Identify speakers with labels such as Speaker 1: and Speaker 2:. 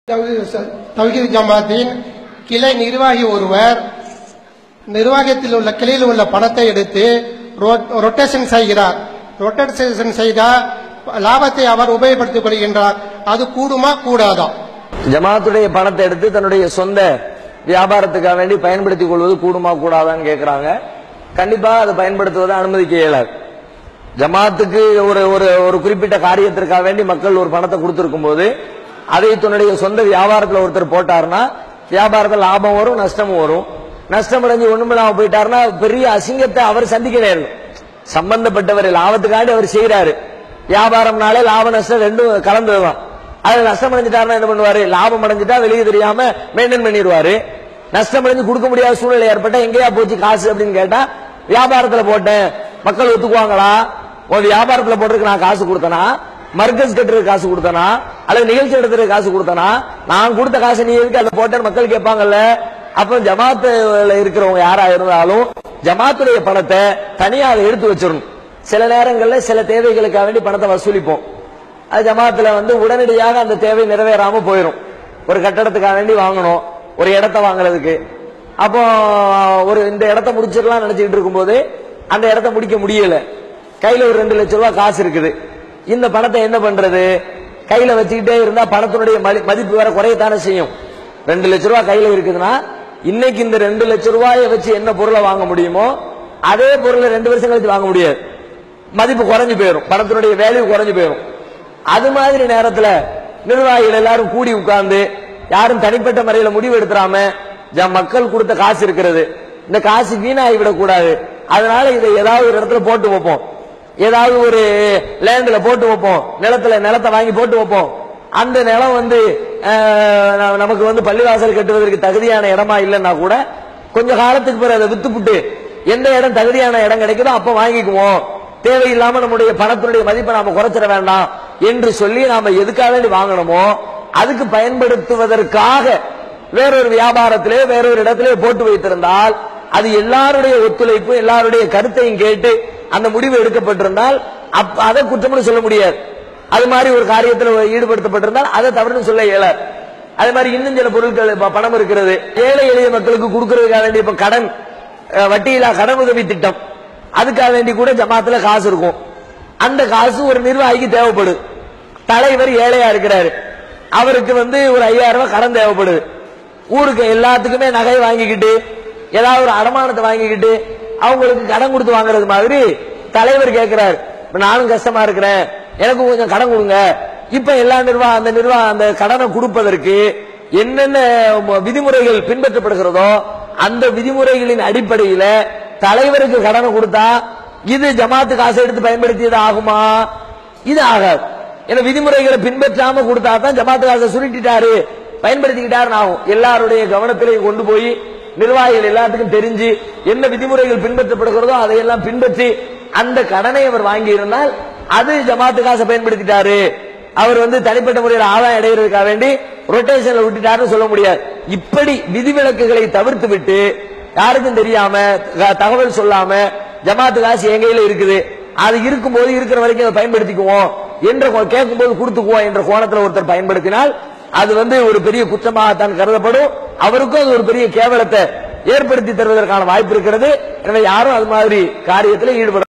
Speaker 1: தௌஹீத் ஜமாத்தின் கிளை நிர்வாகி ஒருவர் நிர்வாகத்தில் உள்ள கிளையில் உள்ள பணத்தை எடுத்து ரொட்டேஷன் செய்கிறார் ரொட்டேஷன் செய்தால் லாபத்தை அவர் உபயோகப்படுத்திக் கொள்கின்றார் அது கூடுமா கூடாதா
Speaker 2: ஜமாத்துடைய பணத்தை எடுத்து தன்னுடைய சொந்த வியாபாரத்துக்காக வேண்டி பயன்படுத்திக் கொள்வது கூடுமா கூடாதான்னு கேக்குறாங்க கண்டிப்பா அதை பயன்படுத்துவதை அனுமதிக்க இயலாது ஜமாத்துக்கு ஒரு ஒரு ஒரு குறிப்பிட்ட காரியத்திற்காக வேண்டி மக்கள் ஒரு பணத்தை கொடுத்திருக்கும் போது அதை தன்னுடைய சொந்த வியாபாரத்துல ஒருத்தர் போட்டாருன்னா வியாபாரத்தில் லாபம் வரும் நஷ்டமும் வரும் நஷ்டம் அடைஞ்சு ஒண்ணுமில்லாம போயிட்டாருன்னா பெரிய அசிங்கத்தை அவர் சந்திக்க நேரும் சம்பந்தப்பட்டவர் லாபத்துக்காண்டி அவர் செய்யறாரு வியாபாரம்னாலே லாப நஷ்டம் ரெண்டும் கலந்ததுதான் அதுல நஷ்டம் அடைஞ்சிட்டாருன்னா என்ன பண்ணுவாரு லாபம் அடைஞ்சிட்டா வெளியே தெரியாம மெயின்டைன் பண்ணிடுவாரு நஷ்டம் அடைஞ்சு கொடுக்க முடியாத சூழ்நிலை ஏற்பட்டா எங்கேயா போச்சு காசு அப்படின்னு கேட்டா வியாபாரத்துல போட்டேன் மக்கள் ஒத்துக்குவாங்களா உன் வியாபாரத்துல போட்டுருக்கு நான் காசு கொடுத்தனா மர்க்கஸ் கட்டுறதுக்கு காசு கொடுத்தனா அல்லது நிகழ்ச்சி நடத்துறதுக்கு காசு கொடுத்தனா நான் கொடுத்த காசு நீ எதுக்கு அதுல போட்டேன்னு மக்கள் கேட்பாங்கல்ல அப்ப ஜமாத்துல இருக்கிறவங்க யாரா இருந்தாலும் ஜமாத்துடைய பணத்தை தனியா அதை எடுத்து வச்சிடணும் சில நேரங்கள்ல சில தேவைகளுக்காக வேண்டி பணத்தை வசூலிப்போம் அது ஜமாத்துல வந்து உடனடியாக அந்த தேவை நிறைவேறாம போயிடும் ஒரு கட்டடத்துக்காக வேண்டி வாங்கணும் ஒரு இடத்த வாங்குறதுக்கு அப்போ ஒரு இந்த இடத்த முடிச்சிடலாம் நினைச்சிட்டு இருக்கும்போது அந்த இடத்த முடிக்க முடியல கையில ஒரு ரெண்டு லட்சம் ரூபாய் காசு இருக்குது இந்த பணத்தை என்ன பண்றது கையில வச்சுக்கிட்டே இருந்தா பணத்தினுடைய மதி- மதிப்பு வேற குறையத்தானே செய்யும் ரெண்டு லட்ச ரூபாய் கையில இருக்குதுன்னா இன்னைக்கு இந்த ரெண்டு லட்ச ரூபாயை வச்சு என்ன பொருளை வாங்க முடியுமோ அதே பொருளை ரெண்டு வருஷம் கழிச்சு வாங்க முடியாது மதிப்பு குறைஞ்சு போயிடும் பணத்தினுடைய வேல்யூ குறைஞ்சு போயிடும் அது மாதிரி நேரத்துல நிர்வாகிகள் எல்லாரும் கூடி உட்கார்ந்து யாரும் தனிப்பட்ட முறையில முடிவு எடுத்துறாம ஜ- மக்கள் கொடுத்த காசு இருக்கிறது இந்த காசு வீணாகி விடக்கூடாது அதனால இதை ஏதாவது ஒரு இடத்துல போட்டு வைப்போம் ஏதாவது ஒரு லேண்ட்ல போட்டு வைப்போம் நிலத்துல நிலத்தை வாங்கி போட்டு வைப்போம் அந்த நிலம் வந்து அஹ், ந- நமக்கு வந்து பள்ளிவாசல் கட்டுவதற்கு தகுதியான இடமா இல்லைன்னா கூட கொஞ்ச காலத்துக்கு பிறகு அதை வித்துப்புட்டு எந்த இடம் தகுதியான இடம் கிடைக்குதோ அப்ப வாங்கிக்குவோம் தேவையில்லாம நம்முடைய பணத்தினுடைய மதிப்பை நாம குறைச்சிட வேண்டாம் என்று சொல்லி நாம எதுக்காக வேண்டி வாங்கணுமோ அதுக்கு பயன்படுத்துவதற்காக வேறொரு வியாபாரத்திலே வேறொரு இடத்திலே போட்டு வைத்திருந்தால் அது எல்லாருடைய ஒத்துழைப்பு எல்லாருடைய கருத்தையும் கேட்டு அந்த முடிவு எடுக்கப்பட்டிருந்தால் அப்ப அதை குற்றம்னு சொல்ல முடியாது அது மாதிரி ஒரு காரியத்தில் ஈடுபடுத்தப்பட்டிருந்தால் அதை தவறுன்னு சொல்ல இயலாது அது மாதிரி இன்னும் சில பொருட்கள் இப்ப பணம் இருக்கிறது ஏழை எளிய மக்களுக்கு கொடுக்கறதுக்காக வேண்டிய இப்ப கடன் அஹ், வட்டியில்லா கடன் உதவி திட்டம் அதுக்காக வேண்டி கூட ஜமாத்துல காசு இருக்கும் அந்த காசு ஒரு நிர்வாகிக்கு தேவைப்படுது தலைவர் ஏழையா இருக்கிறாரு அவருக்கு வந்து ஒரு ஐயாயிரம் ரூபாய் கடன் தேவைப்படுது ஊருக்கு எல்லாத்துக்குமே நகை வாங்கிக்கிட்டு ஏதாவது ஒரு அடமானத்தை வாங்கிக்கிட்டு அவங்களுக்கு கடன் கொடுத்து வாங்குறது மாதிரி தலைவர் கேட்கிறாரு "இப்ப நானும் கஷ்டமா இருக்கிறேன் எனக்கு கொஞ்சம் கடன் கொடுங்க இப்ப எல்லா நிர்வாக அந்த நிர்வாக அந்த கடனை கொடுப்பதற்கு என்னென்ன ம- விதிமுறைகள் பின்பற்றப்படுகிறதோ அந்த விதிமுறைகளின் அடிப்படையில தலைவருக்கு கடனை கொடுத்தா இது ஜமாத்து காசை எடுத்து பயன்படுத்தியது ஆகுமா இது ஆகாது ஏன்னா விதிமுறைகளை பின்பற்றாம கொடுத்தா தான் ஜமாத்து காசை சுருட்டிட்டாரு பயன்படுத்திக்கிட்டாருன்னு ஆகும் எல்லாருடைய கவனத்திலையும் கொண்டு போய் நிர்வாகிகள் எல்லாத்துக்கும் தெரிஞ்சு என்ன விதிமுறைகள் பின்பற்றப்படுகிறதோ அதையெல்லாம் பின்பற்றி அந்த கடனை அவர் வாங்கி இருந்தால் அது ஜமாத்து காசை பயன்படுத்திட்டாரு அவர் வந்து தனிப்பட்ட முறையில் ஆதாயம் அடைகிறதுக்காக வேண்டி ரொட்டேஷன்ல விட்டுட்டாருன்னு சொல்ல முடியாது இப்படி விதிவிலக்குகளை தவிர்த்து விட்டு யாருக்கும் தெரியாம க- தகவல் சொல்லாம ஜமாத்து காசு என் கையில இருக்குது அது இருக்கும்போது இருக்கிற வரைக்கும் அதை பயன்படுத்திக்குவோம் என்ற கேட்கும் போது கொடுத்துக்குவோம் என்ற கோணத்துல ஒருத்தர் பயன்படுத்தினால் அது வந்து ஒரு பெரிய குற்றமாகத்தான் கருதப்படும் அவருக்கும் அது ஒரு பெரிய கேவலத்தை ஏற்படுத்தி தருவதற்கான வாய்ப்பு இருக்கிறது எனவே யாரும் அது மாதிரி காரியத்தில் ஈடுபட